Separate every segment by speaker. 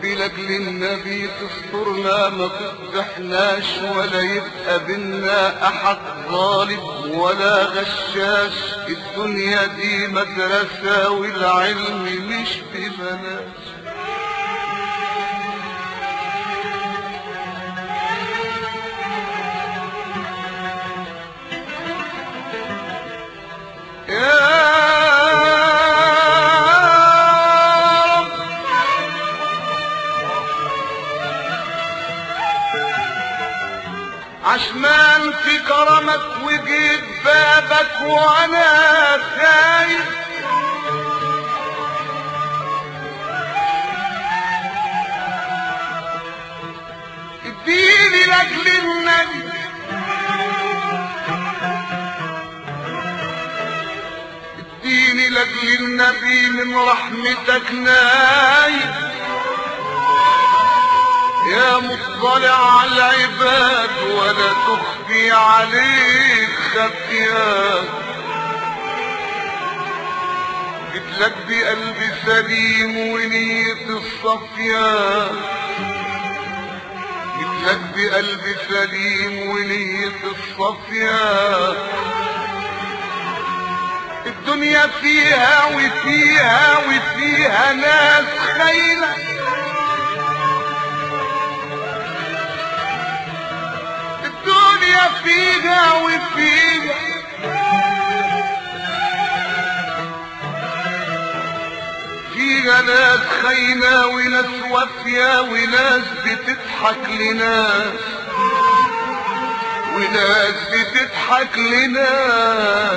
Speaker 1: ربي لاجل النبي تسترنا ما تفضحناش ولا يبقى بينا احد ظالم ولا غشاش الدنيا دي مدرسة والعلم مش ببلاش يا رب عشمان في كرمك وجيت بابك وانا خايف اديني لاجل النبي اديني لاجل النبي من رحمتك نايم يا مطلع على العباد ولا تخفي عليك خفيات جيتلك بقلب سليم ونية الصفية جيتلك بقلب سليم ونية الصفية الدنيا فيها وفيها وفيها ناس خاينه الدنيا فيها وفيها فيها ناس خاينة وناس وافية وناس بتضحك لناس وناس بتضحك لناس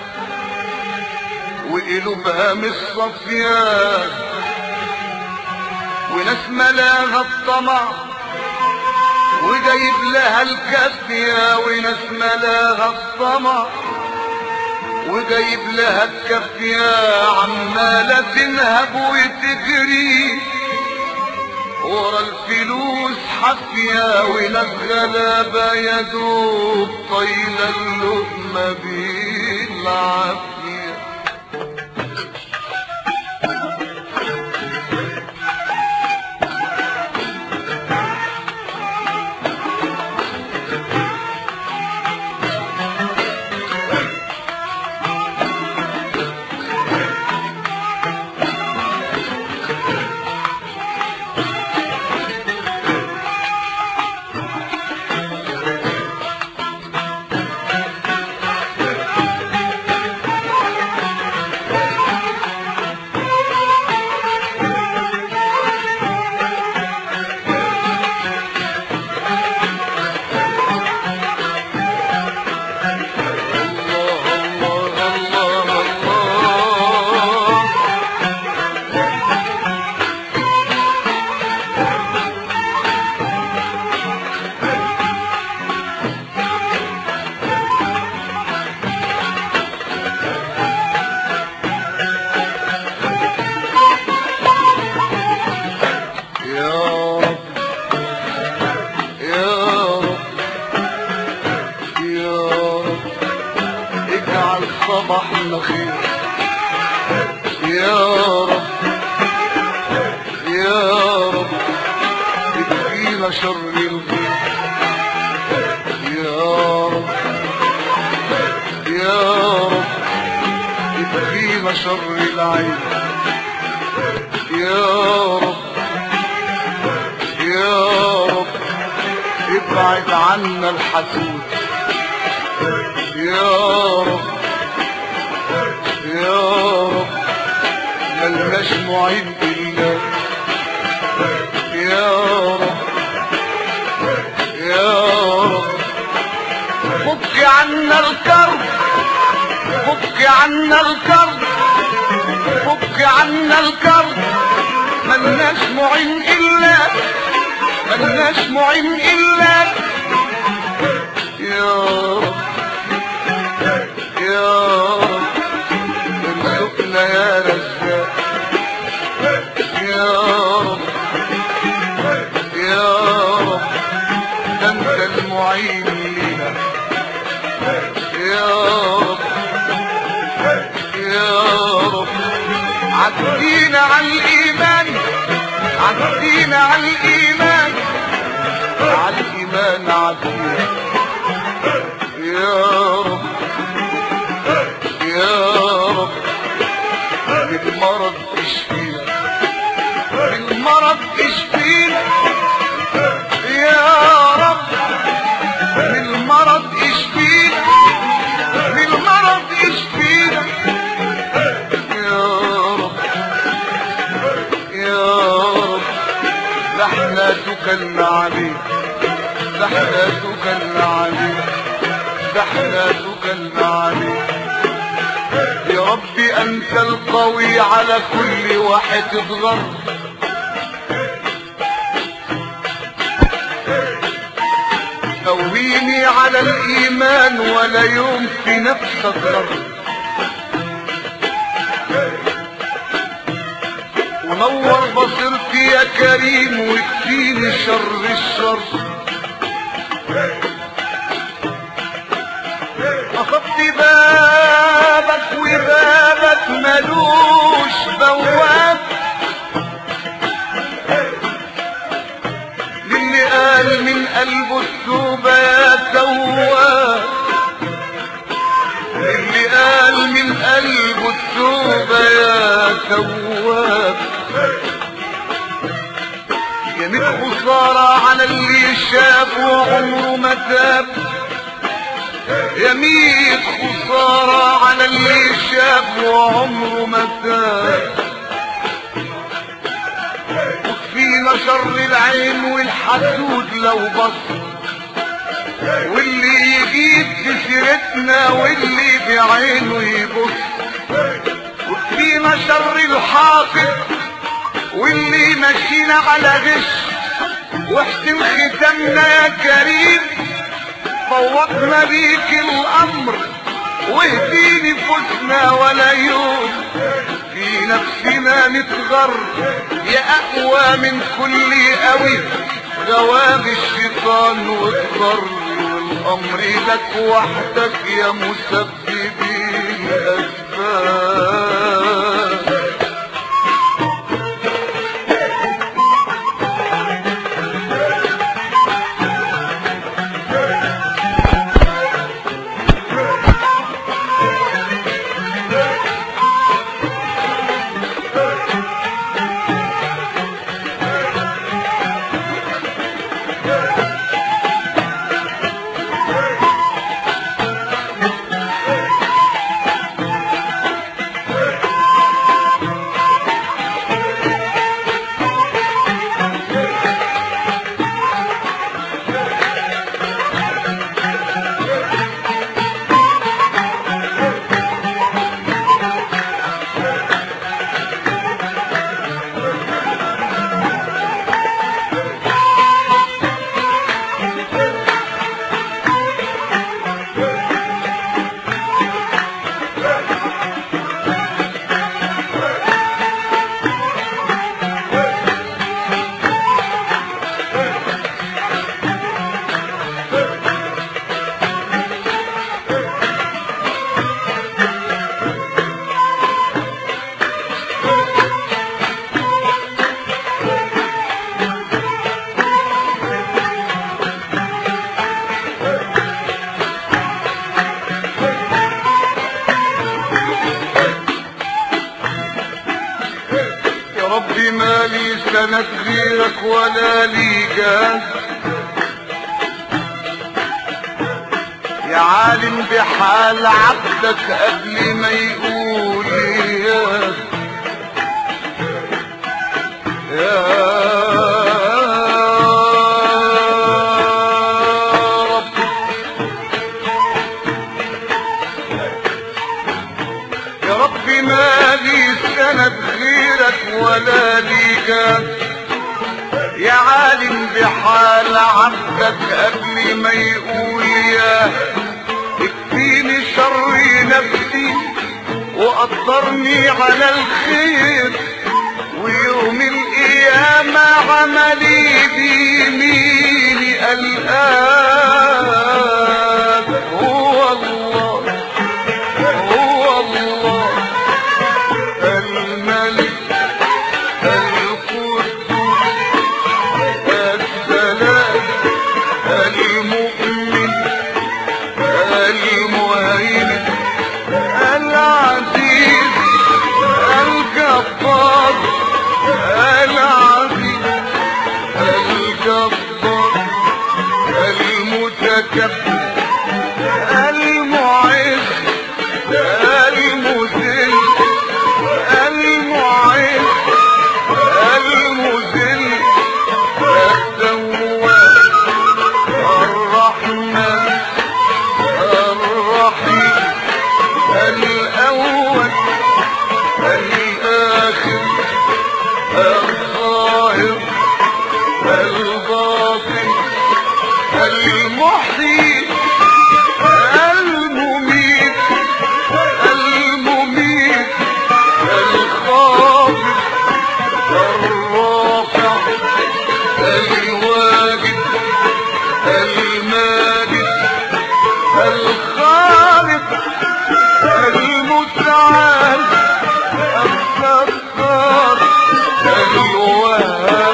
Speaker 1: وقلوبها مش صافية وناس ملاها الطمع وجايب لها الكافية وناس ملاها الطمع وجايب لها الكافية عمالة تنهب وتجري ورا الفلوس حافية وناس غلابة يا دوب طايلة اللقمة بالعافية الله الله الله يا رب يا رب يا رب اجعل صباحنا خير يا رب يا رب اكفينا شر الغير يا رب يا رب اكفينا شر العين يا رب يا رب ابعد عنا الحسود يا رب يا رب ملناش معين الا يا رب يا رب فك عنا الكرب فك عنا الكرب فك عنا الكرب ملناش معين الا ملناش معين الا يا رب يا رب ارزقنا يا رزاق يا رب يا رب انت المعين لنا يا رب يا رب عدينا على الايمان دين على الإيمان على الإيمان عافية يا رب يا رب بالمرض اشفينا بالمرض اشفينا يا رب بالمرض اشفينا بالمرض اشفينا يا رب يا رب ده احنا توكلنا عليك ده احنا توكلنا عليك ده احنا توكلنا عليك يا ربي انت القوي على كل واحد اتغر قويني على الايمان ولا يوم في نفسك غر ونور بصيرتي يا كريم واكفيني شر الشر أخذت بابك وبابك ملوش بواب للي قال من قلبه التوبة يا تواب اللي قال من قلبه التوبة يا تواب جميل خسارة على اللي شاف وعمره ما تاب يميت خسارة على اللي شاف وعمره ما تاب وكفينا شر العين والحسود لو بص واللي يجيب في سيرتنا واللي بعينه يبص وكفينا شر الحاقد واللي ماشينا على غش واحسن ختامنا يا كريم فوضنا بيك الامر واهديني فزنا ولا يوم في نفسنا نتغر يا اقوى من كل قوي غواب الشيطان وتغر والامر لك وحدك يا مسبب الاسباب يا ربي ما لي سند غيرك ولا لي جاه يا عالم بحال عبدك قبل ما يقول يا يا رب يا ربي ما لي سند غيرك ولا ليك يا عالم بحال عبدك قبل ما يقول يا اكفيني شر نفسي وقدرني على الخير ويوم القيامة عملي بيميني الآن هو الله هو الله الملك القدوس الفعال الستار الوهاب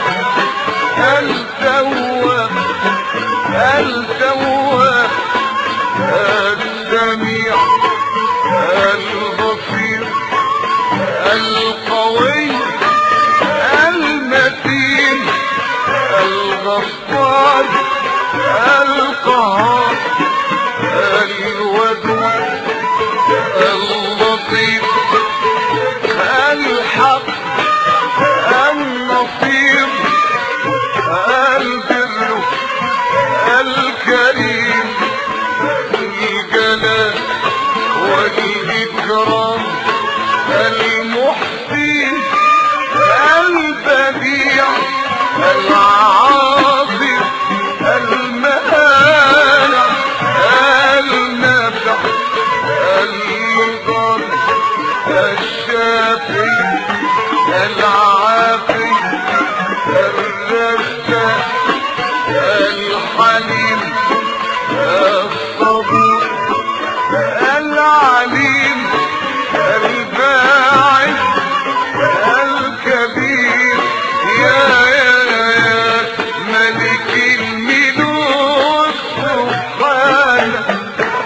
Speaker 1: التواب التواب السميع البصير القوي المتين الغفار القهار الودود اللطيف الحق النصير البر الكريم الجلال والإكرام المحسن البديع العاصف المانع النافع المضر الشافي العافي الرزاق الحليم الصبور العليم الباعث الكبير يا يا يا ملك الملوك سبحانه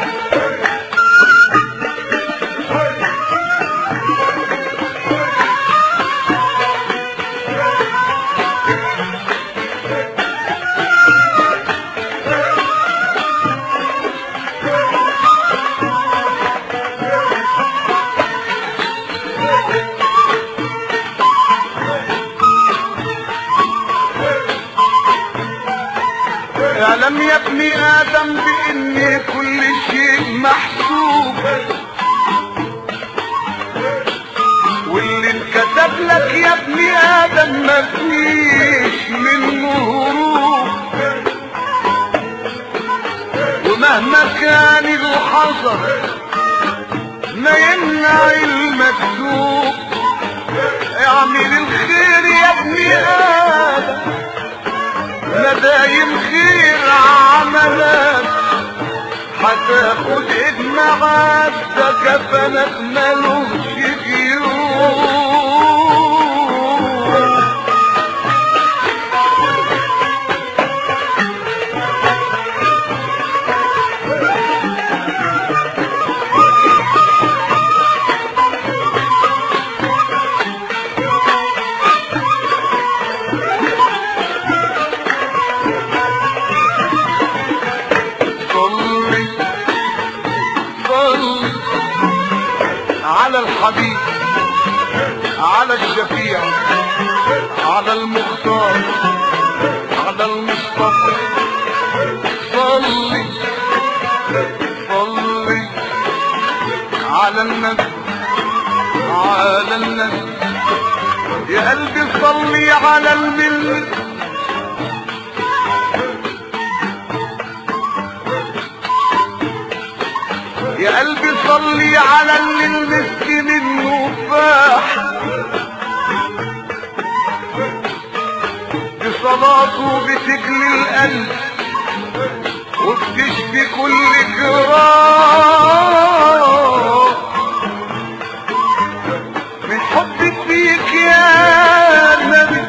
Speaker 1: اعلم يا ابن ادم بان كل شيء محسوب واللي انكتب لك يا ابن ادم ما فيش منه هروب ومهما كان الحذر ما يمنع المكتوب اعمل الخير يا ابن ادم مدايم خير عملك هتاخد ايد معاك ده كفنك ملوش جيوب صلي صلي على الحبيب على الشفيع على المختار على المصطفى صلي صلي على النبي على النبي يا قلبي صلي على الملك يا قلبي صلي على اللي المسك منه فاح بصلاته بتجلي القلب وبتشفي كل جراح من حبك فيك يا نبي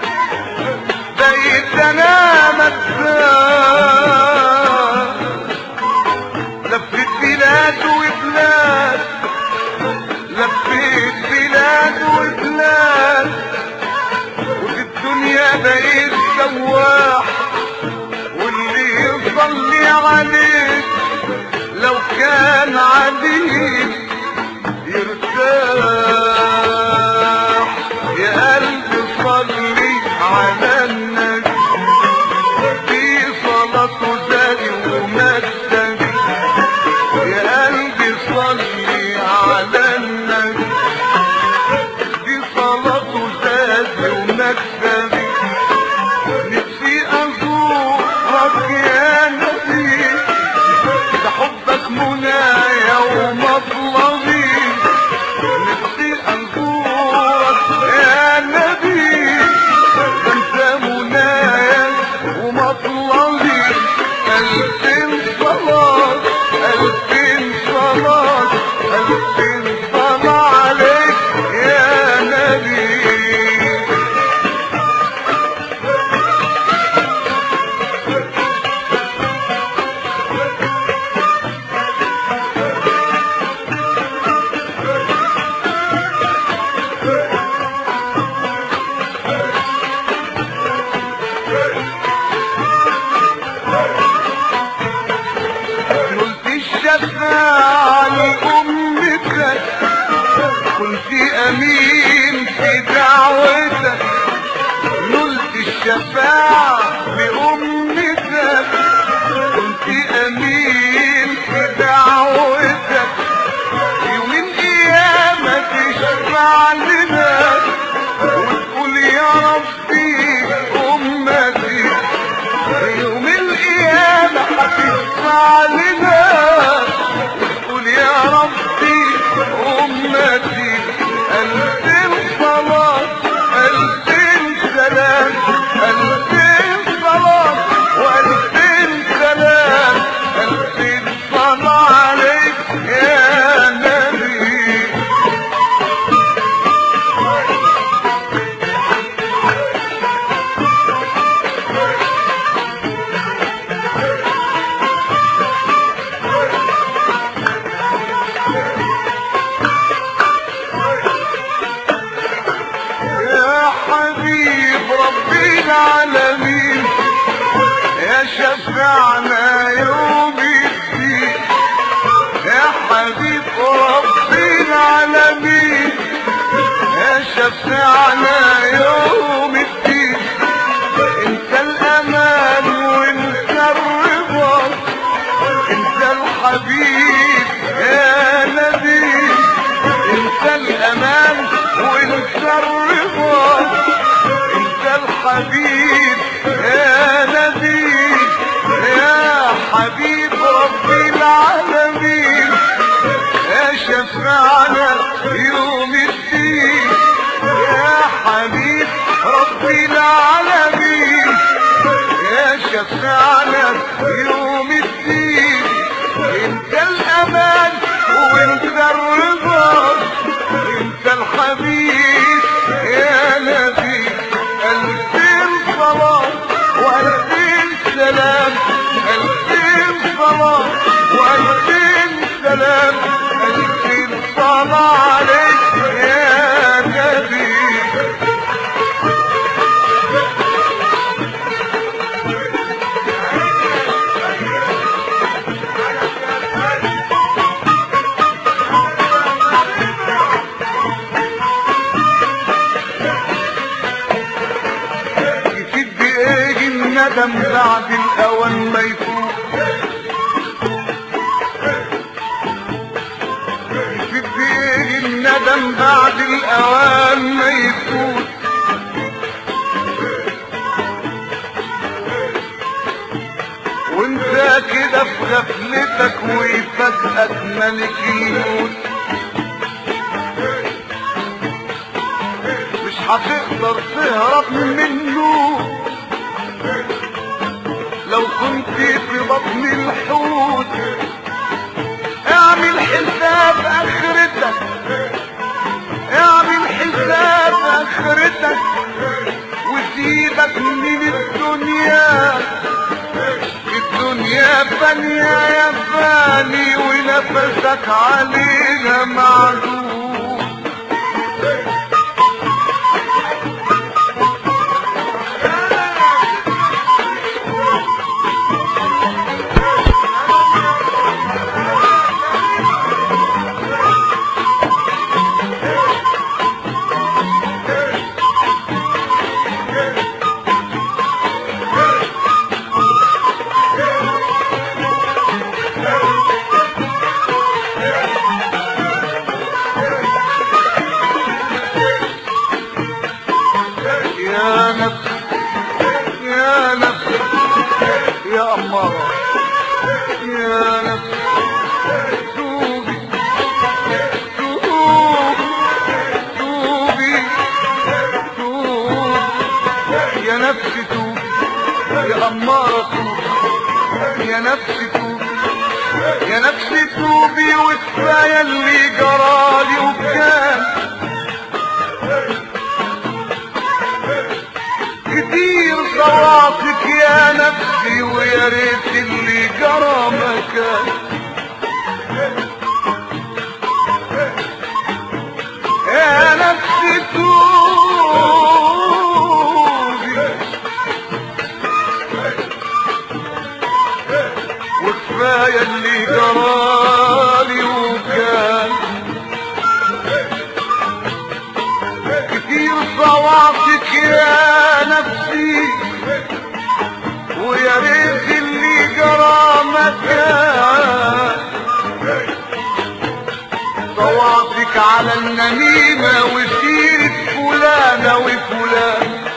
Speaker 1: بقيت انا مدفاع لفيت بلاد وبلاد لفيت بلاد وبلاد وفي الدنيا بقيت سواح واللي يصلي عليك لو كان عليك يرتاح يا قلبي صلي على النبي في صلاته زادي ومجدي يا قلبي صلي على النبي في صلاته زادي ومجدي نفسي ازورك يا نبي ده حبك منايا ومطلبي نفسي ازورك يا نبي ده انت الشفاعة لأمتك كنت أمين في دعوتك يوم القيامة تشفع لنا وتقول يا ربي أمتي يوم القيامة هتشفع لنا وتقول يا ربي أمتي ألف صلاة ألف سلام ألف صلاة وألف سلام ألف صلاة عليك يا نبي يا حبيب ربي العالمين يا شفعنا يوم الدين يا حبيب ربي العالمين يا شفعنا يوم الدين انت الامان وانت الرضا انت الحبيب يا نبي انت الامان وانت الرضا انت الحبيب يا نبي يا حبيب رب العالمين يا شفعنا يوم الدين يا حبيب رب العالمين يا شفعنا يوم الدين انت الامان وانت الرضا انت الحبيب يا نبي الفين صلاة والفين سلام الفين صلاة والفين سلام الفين صلاة عليك يا نبي يفيد بايه الندم بعد الاوان ما يفوت يفيد بايه الندم بعد الاوان ما يفوت وانت كده في غفلتك ويفاجئك ملك الموت مش هتقدر تهرب منه لو كنت في بطن الحوت اعمل حساب اخرتك اعمل حساب اخرتك وسيبك من الدنيا الدنيا فانية يا فاني ونفسك علينا معدود يا نفس يا نفس يا أمارة يا نفس توبي توبي توبي توبي يا نفس توبي يا أمارة توبي يا نفس توبي يا نفس توبي وكفاية اللي جرالي وكان كتير صواتك يا نفسي ويا ريت اللي جرى مكان يا نفسي توبي وكفاية اللي جرالي وكان صواتك على النميمة وسيرة فلانة وفلان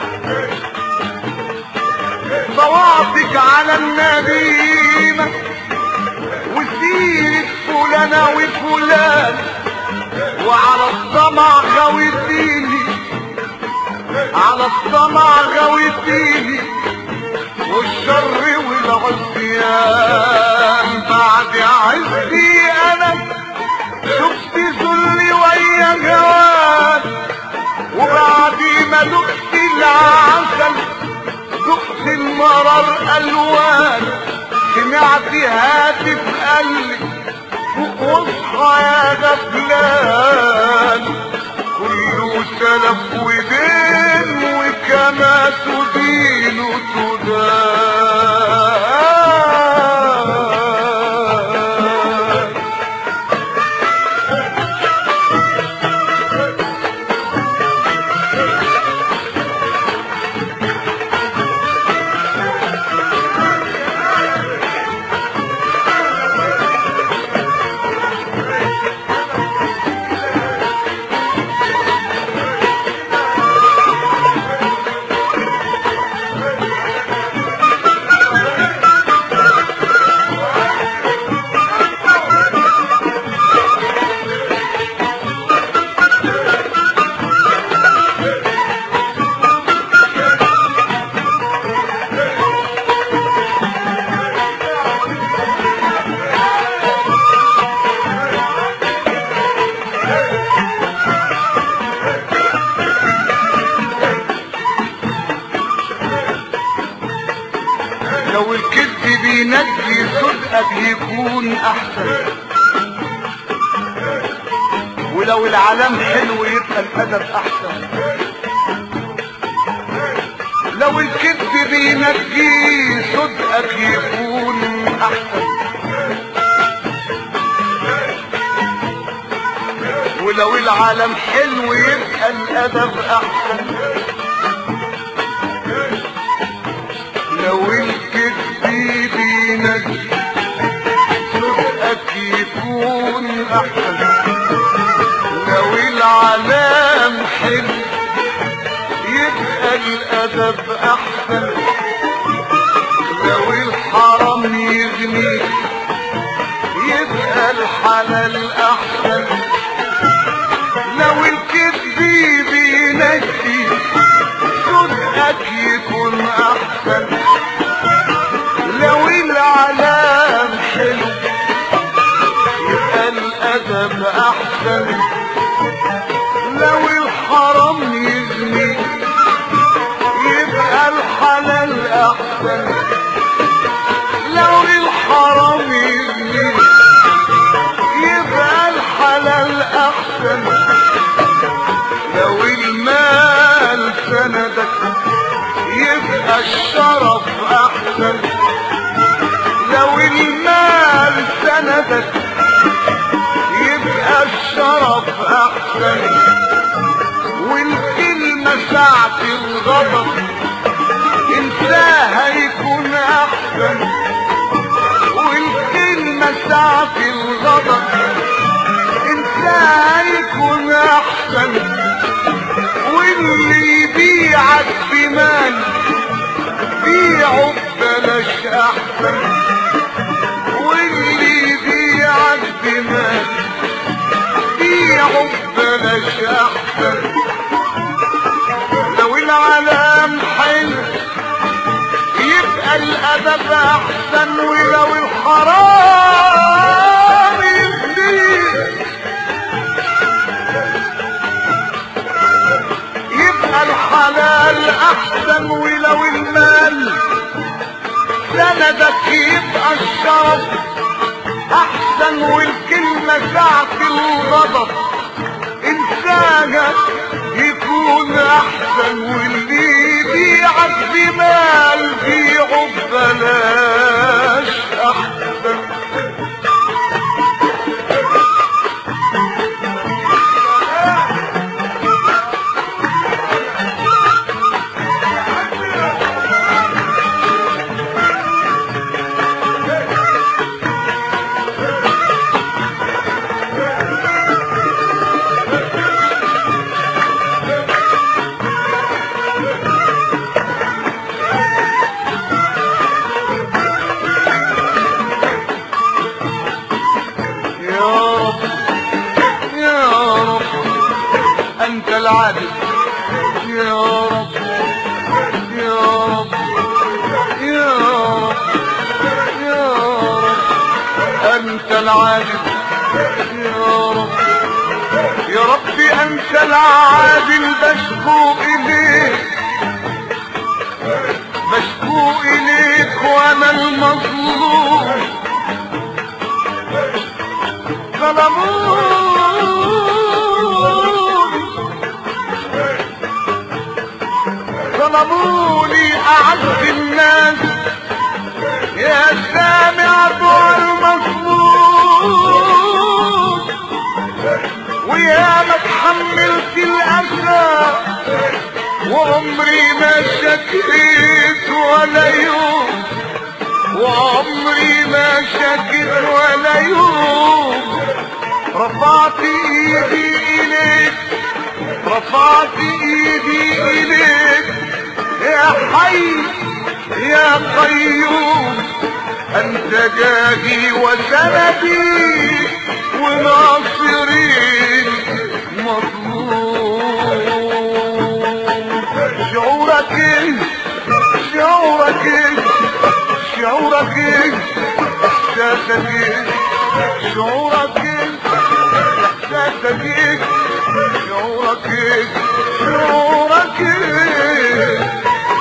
Speaker 1: صواتك على النميمة وسيرة فلانة وفلان وعلى الطمع غويتيني على الطمع غويتيني والشر والعصيان بعد عزي انا شفت ذلي ويا جواد وبعد ما دقت العسل دقت المرار الوان سمعت هاتف قلبي فوق واصحى يا غفلان كله سلف ودين وكما تدين تدان لو الكذب بينجي صدقك يكون احسن ولو العلم حلو يبقى الادب احسن لو الكذب بينجي صدقك يكون احسن ولو العالم حلو يبقى الادب احسن لو الكذب بينجي صدقك يكون احسن لو العلام حلو يبقى الادب احسن لو الحرام يغنيك يبقى الحلال احسن لو الكذب بينجي صدقك يكون احسن لو العلام حلو يبقى الادب احسن لو الحرام يغني يبقى الحلال احسن لو الحرام يغني يبقى الحلال احسن لو المال سندك يبقى الشرف احسن لو المال سندك يبقى الشرف احسن والكلمة ساعة الغضب انساها يكون احسن والكلمة ساعة الغضب انساها يكون احسن واللي يبيعك بمال بيعه ببلاش احسن واللي يبيعك بمال بيعه ببلاش احسن لو العلام حلو يبقى الادب احسن ولو الحرام يزيد يبقى الحلال احسن ولو المال سندك يبقى الشرف احسن والكلمة ساعة الغضب انسانك يكون احسن واللي يبيعك بمال بيعه ببلاش احسن العادل يا رب يا رب يا رب يا رب انت العادل يا رب يا رب انت العادل بشكو اليك بشكو اليك وانا المظلوم ظلموني ظلموني اعز الناس يا سامع دعاء المظلوم ويا ما تحملت الاسى وعمري ما شكيت ولا يوم وعمري ما شكيت ولا يوم رفعت ايدي اليك رفعت ايدي اليك يا حي يا قيوم انت جاهي وسندي وناصري مظلوم شعورك ايه شعورك ايه شعورك ايه احساسك ايه شعورك ايه احساسك ايه شعورك ايه شعورك ايه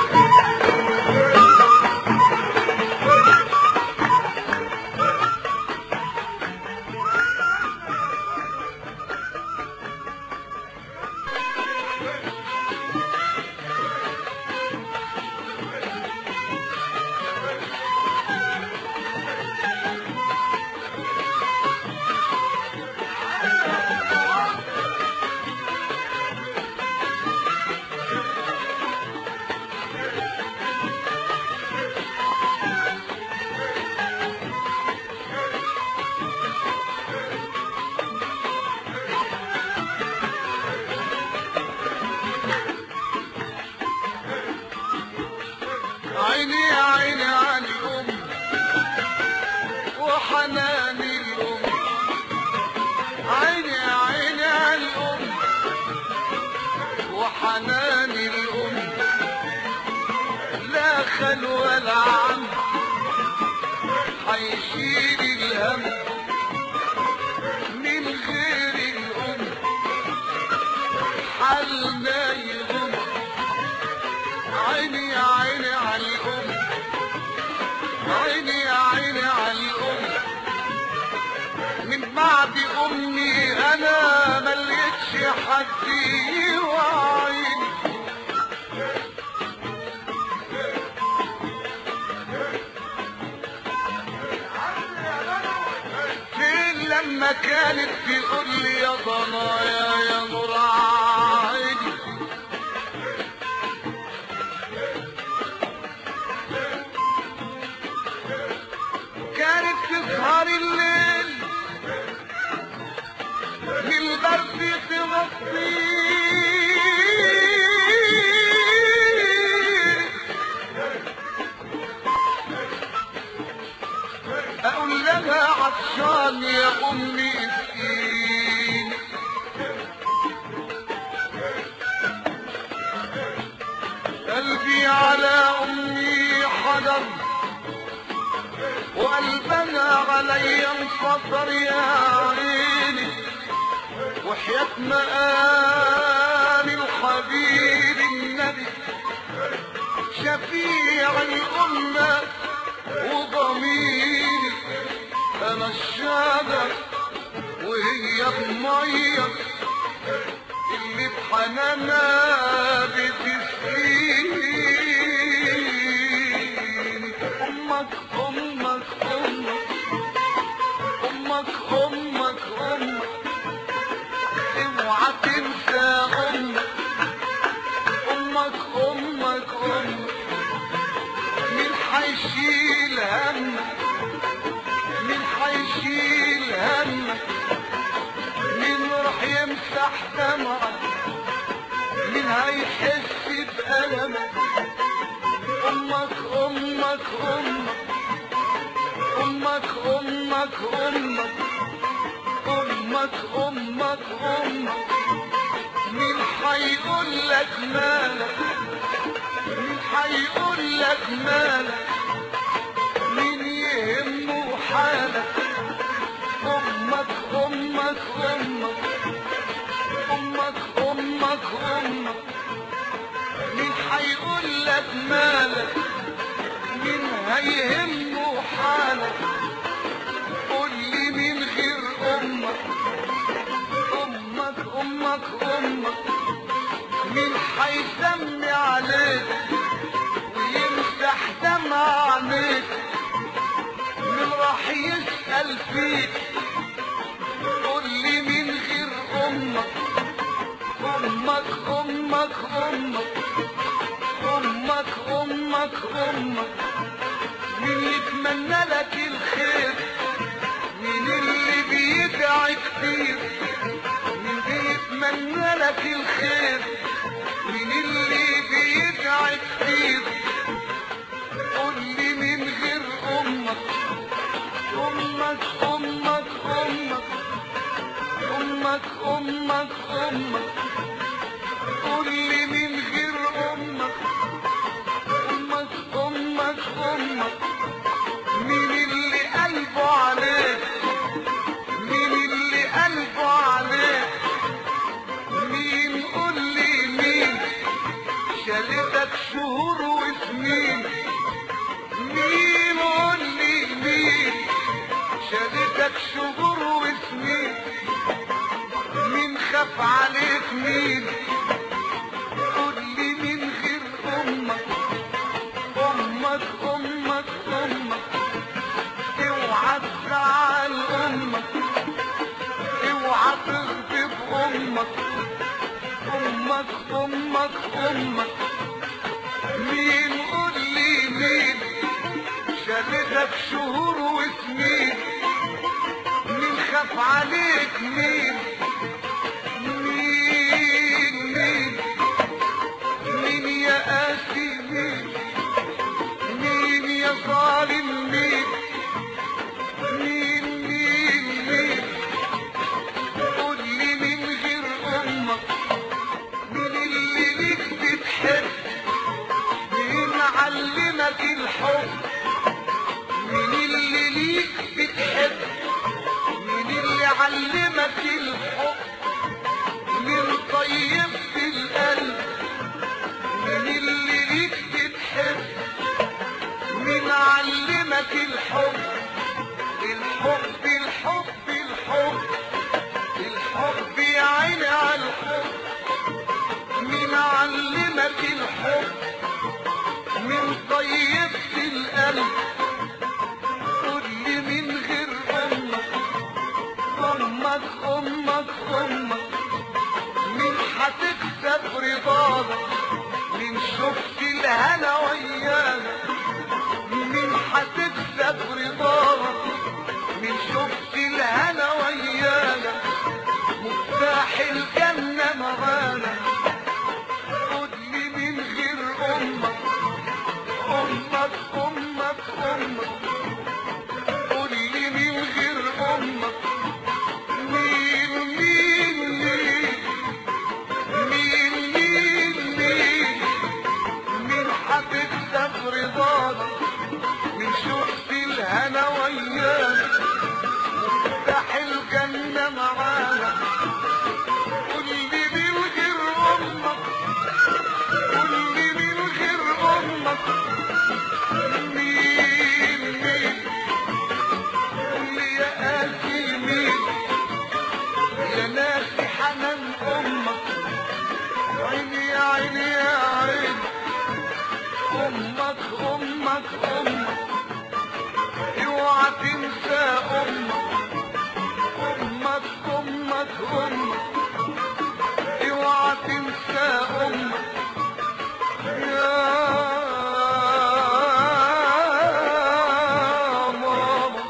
Speaker 1: عيني يا عيني عن الأم وحنان الأم عيني يا عيني عن الأم وحنان الأم لا خل ولا عم حيشيل الهم من غير الأم حالنا يغم عيني يا عيني على الأم عيني يا عيني على الأم من بعد أمي أنا ملقتش حد يوعيني فين لما كانت تقول لي يا ضنايا يا نور عيني كانت تسهر الليل للبرد تغطي اقول لها عطشان يا امي اسقيني قلبي على امي حجر وقلبنا علي انفطر يا عيني وحياة مقام الحبيب النبي شفيع الأمة وضميري أنا الشجر وهي المية اللي بحنانها بتسقيني أمك أمك أمك أمك أمك أمك اوعى تنسى أمك أمك أمك أمك مين حيشيل همك مين حيشيل همك مين راح يمسح دمعك مين هيحس بألمك أمك أمك أمك أمك أمك أمك أمك أمك أمك مين حيقول لك مالك مين حيقول لك مالك مين يهمه حالك امك امك امك امك امك امك مين حيقول لك مالك مين هيهمه حالك قول لي مين غير امك امك امك امك مين حيسمي عليك ويمسح دمع عينيك مين راح يسأل فيك قول لي مين غير امك امك امك امك امك امك امك مين يتمنى لك الخير مين اللي بيدعي كتير مين بيتمنى لك الخير مين اللي بيدعي كتير قول لي مين غير امك امك امك امك امك امك امك قول لي مين غير امك امك امك امك مين اللي قلبه عليك مين اللي قلبه عليك مين قول لي مين شالتك شهور وسنين مين قول لي مين شالتك شهور وسنين مين خاف عليك مين قول لي مين غير امك امك امك امك اوعى تزعل امك اوعى تغضب امك امك امك امك مين قول لي مين شالتك شهور وسنين مين خاف عليك مين مين مين مين يا قاسي مين مين يا ظالم مين مين مين مين قول لي مين غير امك مين اللي ليك بتحب مين علمك الحب مين اللي ليك بتحب مين اللي علمك الحب مين طيب في القلب مين اللي ليك بتحب مين علمك الحب الحب الحب الحب الحب يا عيني على الحب مين علمك الحب مين طيب في القلب قول لي مين غير امك امك امك امك مين هتكسب رضاك مين شفت الهنا ويانا مين هتكسب رضاك مين شفت الهنا ويانا مفتاح الجنة معانا قول لي مين غير امك امك امك امك قول لي مين غير امك مين مين مين مين مين مين مين هتكسب رضاك من شفت الهنا ويانا مفتاح الجنة معانا قول لي مين غير امك قول لي مين غير امك مين مين قول لي يا قاسي مين يا ناسي حنان امك عيني يا عيني يا عيني امك امك امك اوعى تنسى امك امك امك امك اوعى تنسى امك يا ماما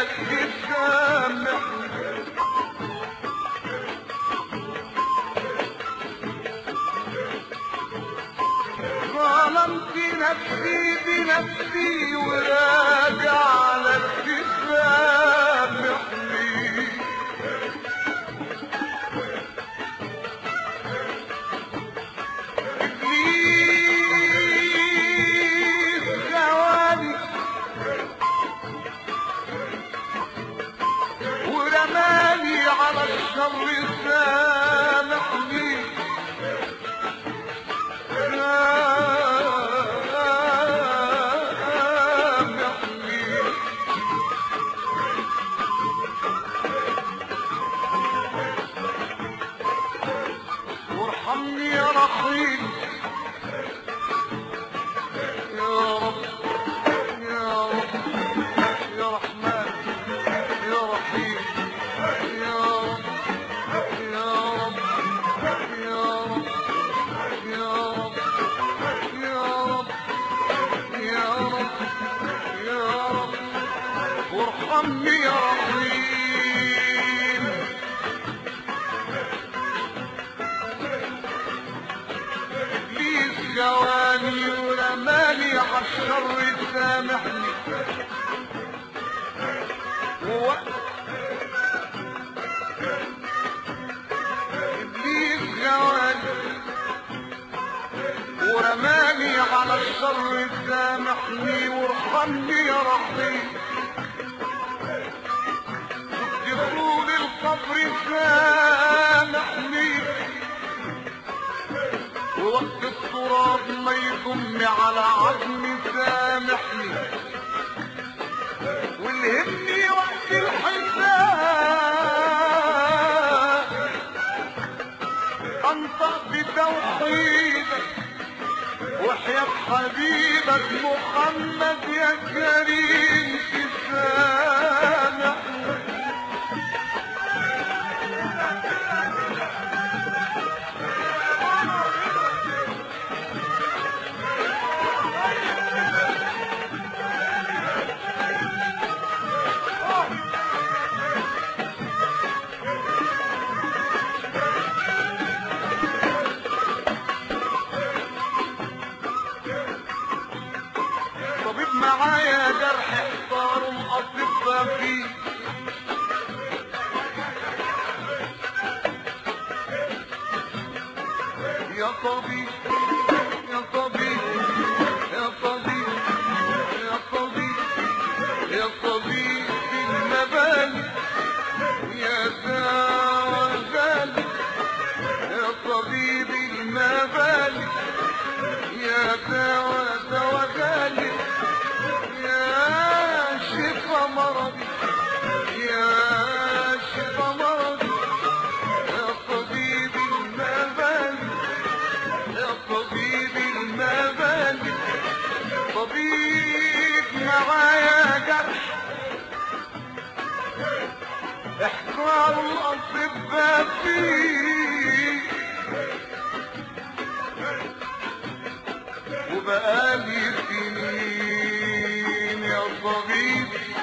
Speaker 1: تسامحني ظلمت نفسي بنفسي وراجع لك تسامحني إبليس جواني ورماني على الشر سامحني سامحني وارحمني يا رحيم يا رب يا رب يا رحمن يا رحيم يا رب يا رب يا رب يا رب يا رب يا رب يا رب وارحمني يا رحيم ابليس جواني ورماني عالشر سامحني ووقت ابليس جواني ورماني على الشر سامحني وارحمني يا رحيم دخول القبر سامحني ووقت التراب ما يضم على عظمي سامحني والهمني وقت الحساب انطق بتوحيدك وحياة حبيبك محمد يا كريم تسامحني طبيب معايا جرح احتار الاطباء فيه يا طبيب يا طبيب يا طبيب يا طبيب يا طبيب المباني يا زال يا طبيب المباني يا دواء دواء غالي يا شفا مرضي يا شفا مرضي يا طبيب المباني يا طبيب المباني طبيب معايا جرح احضار الاطباء فيه وبقالي سنين يا طبيب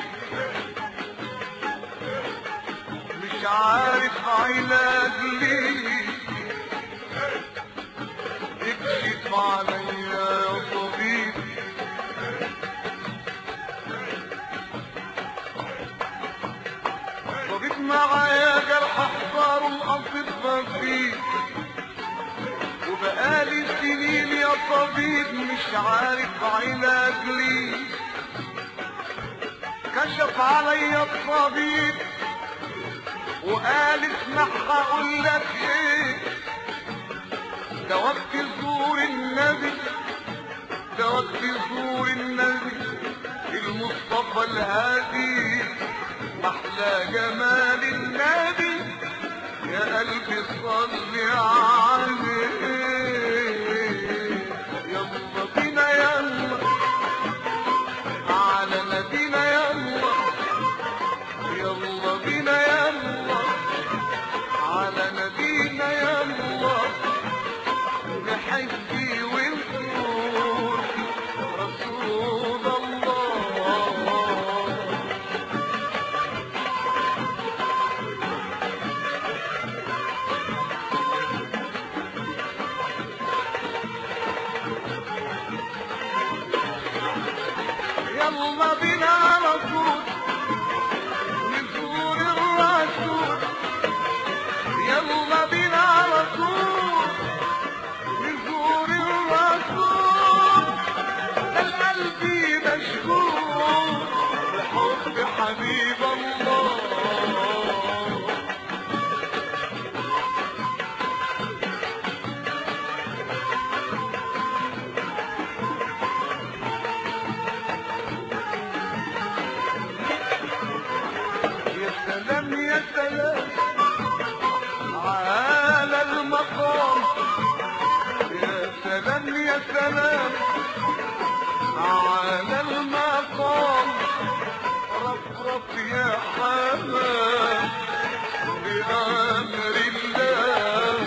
Speaker 1: مش عارف علاج ليه اكشف عليا يا طبيب طبيب معايا جرح احضار الاطباء فيه وبقالي سنين يا طبيب مش عارف علاج ليه كشف عليا الطبيب وقال اسمع هقول لك ايه ده وقت زور النبي ده وقت زور النبي المصطفى الهادي محلى جمال النبي يا قلبي صل عليه يلا بينا يلا على نبينا يلا يلا بينا يلا على نبينا يلا نحكي ونقول رسول الله يلا بينا على طول نزور الرسول يلا بينا على طول نزور الرسول ده القلب مشغول بحب حبيب الله يا سلام يا سلام على المقام يا سلام يا سلام على المقام رفرف يا حمام بأمر الله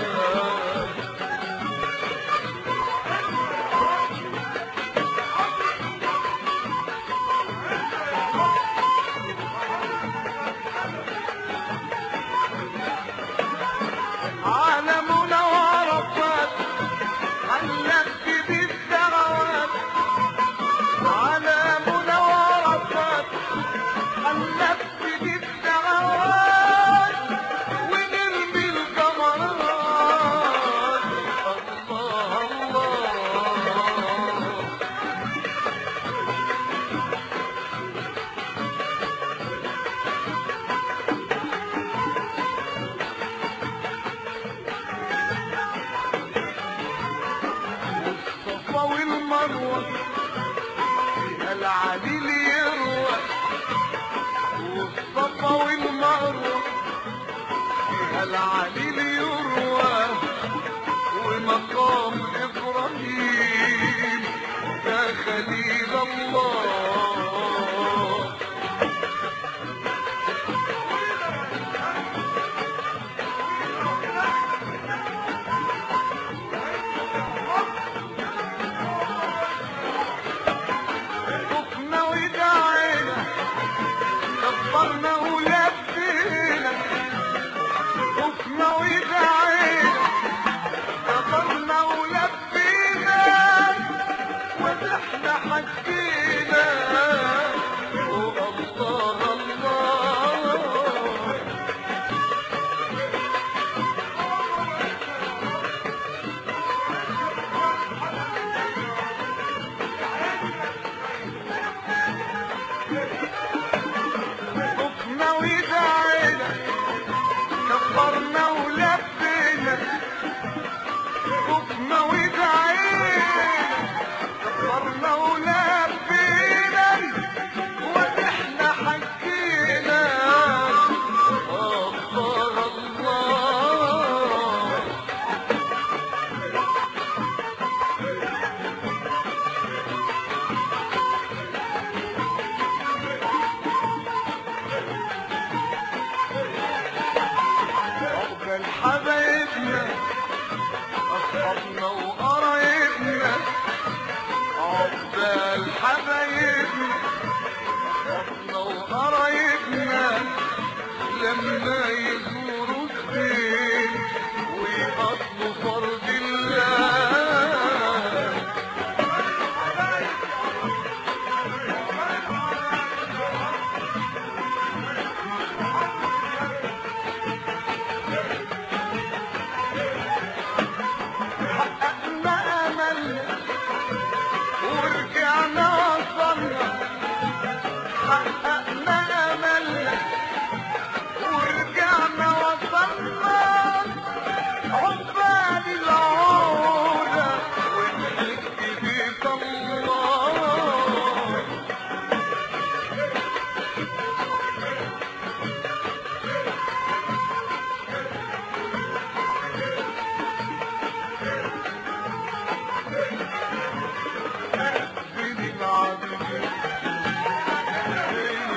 Speaker 1: عالمنا وعرفات علقت بالدعوات عالمنا وعرفات علقت بالدعوات ونرمي الجمرات الله الله والصفا والمروة العليل يروى والصفا والمروة العليل يروى ومقام إبراهيم ده خليل الله شفنا ودعينا كبرنا ولفينا شفنا ودعينا كبرنا ولفينا ونحن حكينا والله الله شفنا ودعينا كبرنا ولفينا شفنا ودعينا كبرنا ولفينا ونحن حكينا الله الله عقبال حبايبنا أصحابنا وقرايبنا عقبال حبايبنا أصحابنا وقرايبنا لما يزوروا الدين ويقضوا فرض الله حققنا املنا ورجعنا وصلنا حققنا املنا ورجعنا وصلنا عقبال العودة ونحكي بيت الله بين العابدين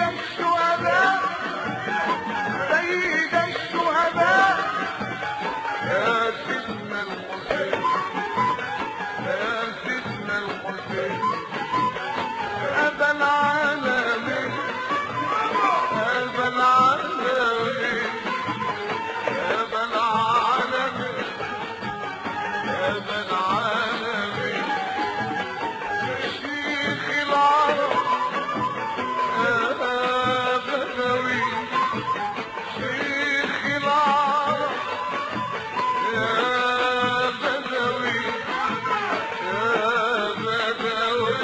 Speaker 1: الشهداء سيد الشهداء يا سيدنا الحسين يا سيدنا الحسين أبا العالمين أبا العالمين أبا العالمين أبا العالمين شيخ العرب يا بدوي شيخ العرب يا بدوي يا بدوي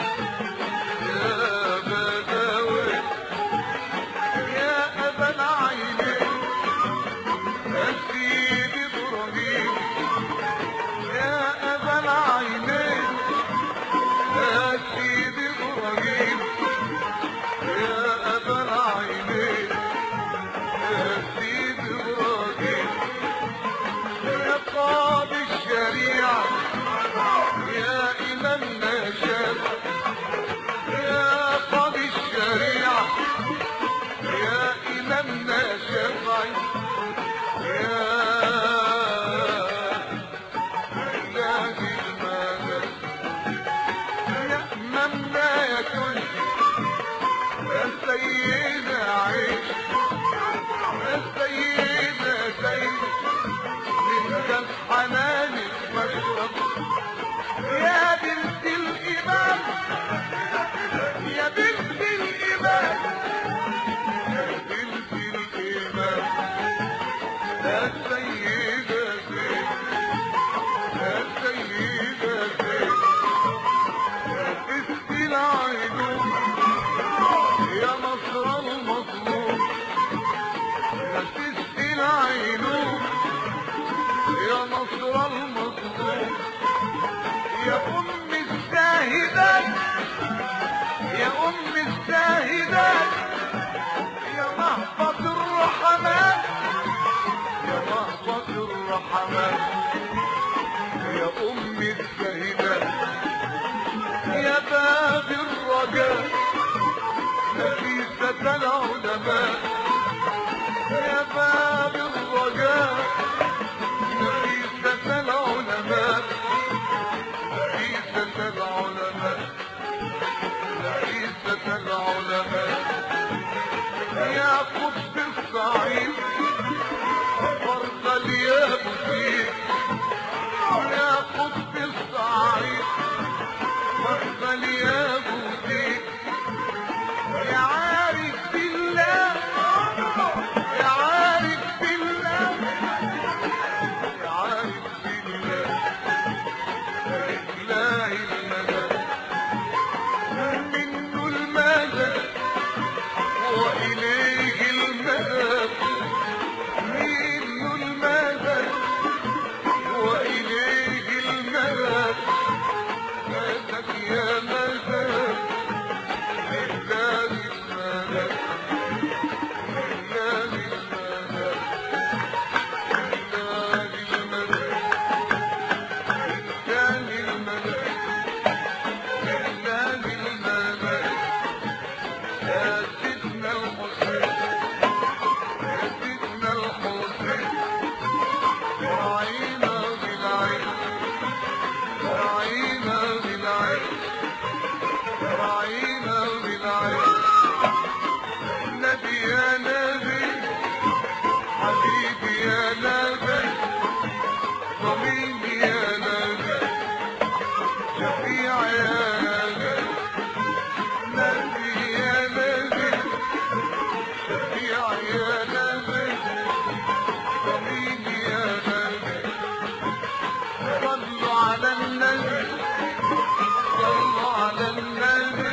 Speaker 1: يا بدوي يا أبا العينين يا سيدي إبراهيم يا أبا العينين يا سيدي إبراهيم يا أبا العينين يا سيدي إبراهيم يا قاضي الشريعة يا إمامنا شافع يا قاضي الشريعة يا إمامنا شافعي يا إله المدد يا إمامنا يا كل يا سيدنا عيش يا سيدنا سيد من كف حنان المشرب يا بنت الإمام يا بنت الإمام يا بنت الإمام يا سيدة زين يا سيدة زين يا بنت العينون يا مصر المظلوم يا بنت العينون يا نصر المظلوم يا أم الزاهدات يا أم الزاهدات يا مهبط الرحمن يا مهبط الرحمن يا أم الزاهدات يا باب الرجاء نفيسة العلماء يا باب الرجاء نفيسة العلماء نفيسة العلماء نفيسة العلماء يا قطب الصعيد فرض يا بوسيد يا قطب الصعيد فرض يا بوسيد يا عارف بالله يا عارف بالله يا عارف بالله لله المدد منه المدد وإليه المدد منه المدد وإليه المدد مدد يا مدد لله المدد لله المدد لله المدد لله المدد لله المدد يا سيدنا الحسين يا سيدنا الحسين راعينا بالعين راعينا بالعين راعينا بالعين نبي يا نبي حبيبي يا نبي ضميني يا نبي شفيع يا نبي نبي يا نبي شفيع يا نبي ضميني يا نبي صلوا على النبي صلوا على النبي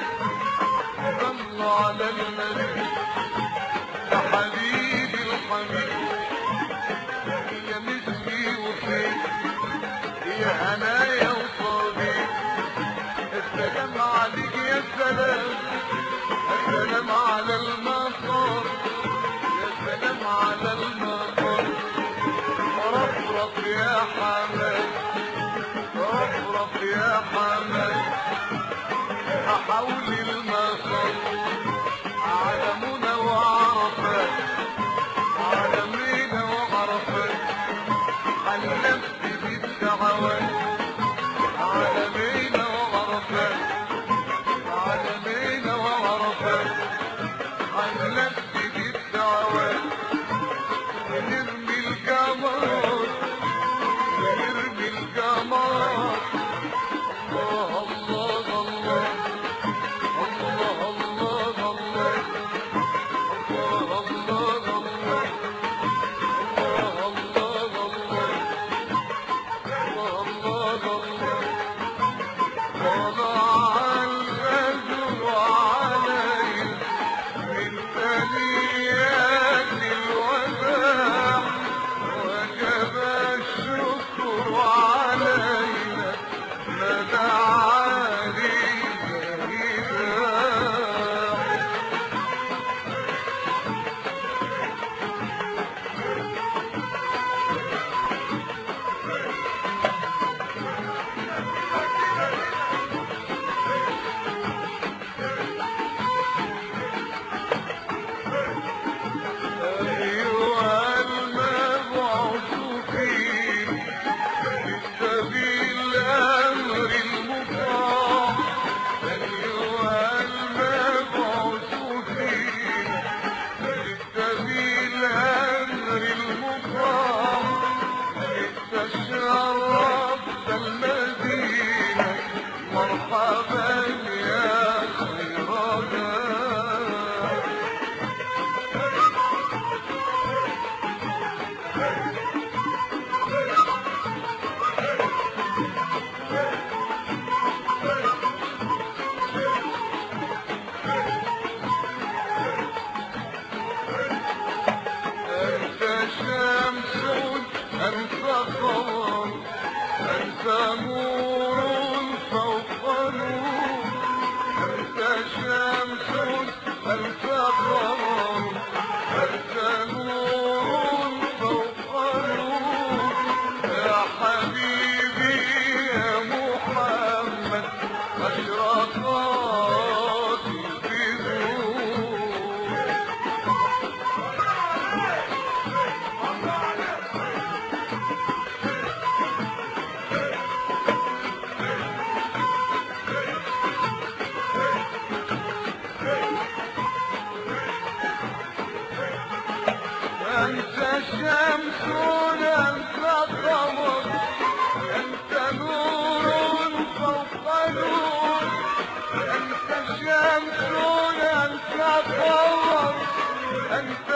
Speaker 1: صلوا على النبي يا حبيبي الحبيب يا مثلي وفيك يا هنايا وصديق السلام عليك يا سلام السلام على المطار يا سلام على المطار رفرف يا حماد رفرف يا حماد حول المطار شمس أنت قمر أنت نور فوق نور يا حبيبي يا محمد أشرقات البدور أنت شمس أنت قمر أنت نور فوق نور أنت شمس أنت قمر أنت